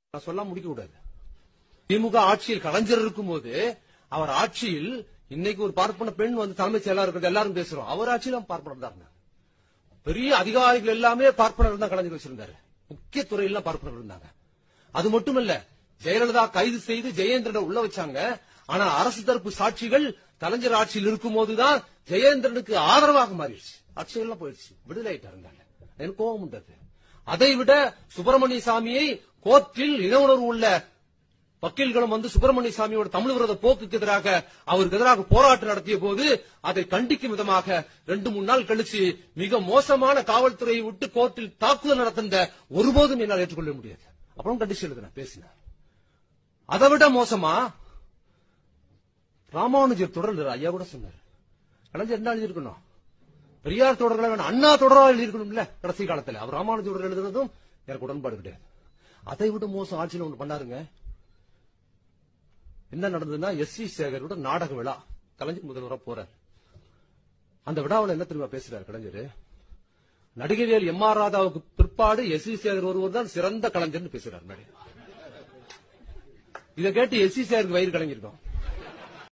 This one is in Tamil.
நான் சொல்ல முடிக்க கூடாது திமுக ஆட்சியில் கலைஞர் இருக்கும்போது அவர் ஆட்சியில் இன்னைக்கு ஒரு பார்ப்பன பெண் வந்து தலைமைச் செயலாளர் இருக்கிறது எல்லாரும் பேசுறோம் அவர் ஆட்சியிலும் பார்ப்பனர் தான் இருந்தாங்க. பெரிய அதிகாரிகள் எல்லாமே பார்ப்பனர்கள் தான் கலைஞர் வச்சிருந்தாரு முக்கிய துறையெல்லாம் பார்ப்பனர்கள் இருந்தாங்க அது மட்டுமல்ல ஜெயலலிதா கைது செய்து ஜெயேந்திரனை உள்ள வச்சாங்க ஆனா அரசு தரப்பு சாட்சிகள் கலைஞர் ஆட்சியில் இருக்கும்போதுதான் ஜெயேந்திரனுக்கு ஆதரவாக மாறிடுச்சு ஆட்சியெல்லாம் போயிடுச்சு விடுதலை ஆயிட்டாருந்தாங்க எனக்கு கோபம் உண்டது அதை விட சுப்பிரமணிய சாமியை கோர்ட்டில் இன உணர்வு உள்ள வக்கீல்களும் வந்து சுப்பிரமணிய சாமியோட தமிழ் விரோத போக்குக்கு எதிராக அவருக்கு எதிராக போராட்டம் நடத்திய போது அதை கண்டிக்கும் விதமாக ரெண்டு மூணு நாள் கழிச்சு மிக மோசமான காவல்துறையை விட்டு கோர்ட்டில் தாக்குதல் நடத்தின ஒருபோதும் என்னால் ஏற்றுக்கொள்ள முடியாது அப்புறம் கண்டிச்சு எழுதுன பேசினேன் அதை விட மோசமா ராமானுஜர் தொடர் ஐயா கூட சொன்னார் கலைஞர் என்ன எழுதியிருக்கணும் பெரியார் தொடர்களை வேணும் அண்ணா தொடரா எழுதியிருக்கணும்ல கடைசி காலத்துல அவர் ராமானுஜர் தொடர் எழுதுனதும் எனக்கு உடன்பாடு கிடையாது அதை விட மோசம் ஆட்சியில் ஒண்ணு பண்ணாருங்க என்ன நடந்ததுன்னா எஸ் சி சேகரோட நாடக விழா கலைஞர் முதல்வரா போறார் அந்த விழாவில் என்ன தெரியுமா பேசுறாரு கலைஞர் நடிகைகள் எம் ஆர் ராதாவுக்கு பிற்பாடு எஸ் சி சேகர் ஒருவர் தான் சிறந்த கலைஞர்னு பேசுறாரு மேடை இதை கேட்டு எஸ் சி சேகருக்கு வயிறு கலங்கிருக்கும்